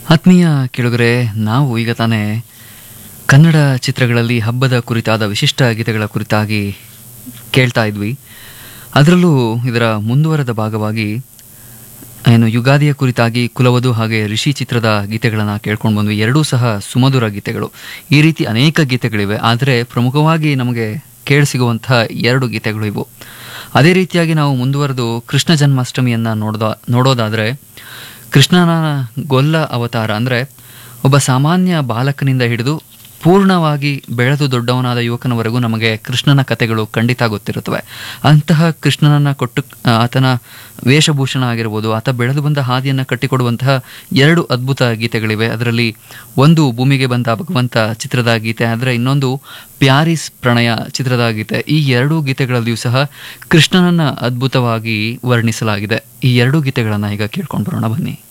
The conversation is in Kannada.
ಆತ್ಮೀಯ ಕೆಳಗರೆ ನಾವು ಈಗ ತಾನೇ ಕನ್ನಡ ಚಿತ್ರಗಳಲ್ಲಿ ಹಬ್ಬದ ಕುರಿತಾದ ವಿಶಿಷ್ಟ ಗೀತೆಗಳ ಕುರಿತಾಗಿ ಕೇಳ್ತಾ ಇದ್ವಿ ಅದರಲ್ಲೂ ಇದರ ಮುಂದುವರೆದ ಭಾಗವಾಗಿ ಏನು ಯುಗಾದಿಯ ಕುರಿತಾಗಿ ಕುಲವಧು ಹಾಗೆ ಋಷಿ ಚಿತ್ರದ ಗೀತೆಗಳನ್ನು ಕೇಳ್ಕೊಂಡು ಬಂದ್ವಿ ಎರಡೂ ಸಹ ಸುಮಧುರ ಗೀತೆಗಳು ಈ ರೀತಿ ಅನೇಕ ಗೀತೆಗಳಿವೆ ಆದರೆ ಪ್ರಮುಖವಾಗಿ ನಮಗೆ ಕೇಳಿಸಿಗುವಂತಹ ಎರಡು ಗೀತೆಗಳು ಇವು ಅದೇ ರೀತಿಯಾಗಿ ನಾವು ಮುಂದುವರೆದು ಕೃಷ್ಣ ಜನ್ಮಾಷ್ಟಮಿಯನ್ನು ನೋಡ್ದ ನೋಡೋದಾದರೆ ಕೃಷ್ಣನ ಗೊಲ್ಲ ಅವತಾರ ಅಂದರೆ ಒಬ್ಬ ಸಾಮಾನ್ಯ ಬಾಲಕನಿಂದ ಹಿಡಿದು ಪೂರ್ಣವಾಗಿ ಬೆಳೆದು ದೊಡ್ಡವನಾದ ಯುವಕನವರೆಗೂ ನಮಗೆ ಕೃಷ್ಣನ ಕಥೆಗಳು ಖಂಡಿತ ಗೊತ್ತಿರುತ್ತವೆ ಅಂತಹ ಕೃಷ್ಣನನ್ನು ಕೊಟ್ಟು ಆತನ ವೇಷಭೂಷಣ ಆಗಿರ್ಬೋದು ಆತ ಬೆಳೆದು ಬಂದ ಹಾದಿಯನ್ನು ಕಟ್ಟಿಕೊಡುವಂತಹ ಎರಡು ಅದ್ಭುತ ಗೀತೆಗಳಿವೆ ಅದರಲ್ಲಿ ಒಂದು ಭೂಮಿಗೆ ಬಂದ ಭಗವಂತ ಚಿತ್ರದ ಗೀತೆ ಆದರೆ ಇನ್ನೊಂದು ಪ್ಯಾರಿಸ್ ಪ್ರಣಯ ಚಿತ್ರದ ಗೀತೆ ಈ ಎರಡೂ ಗೀತೆಗಳಲ್ಲಿಯೂ ಸಹ ಕೃಷ್ಣನನ್ನು ಅದ್ಭುತವಾಗಿ ವರ್ಣಿಸಲಾಗಿದೆ ಈ ಎರಡೂ ಗೀತೆಗಳನ್ನು ಈಗ ಕೇಳ್ಕೊಂಡು ಬರೋಣ ಬನ್ನಿ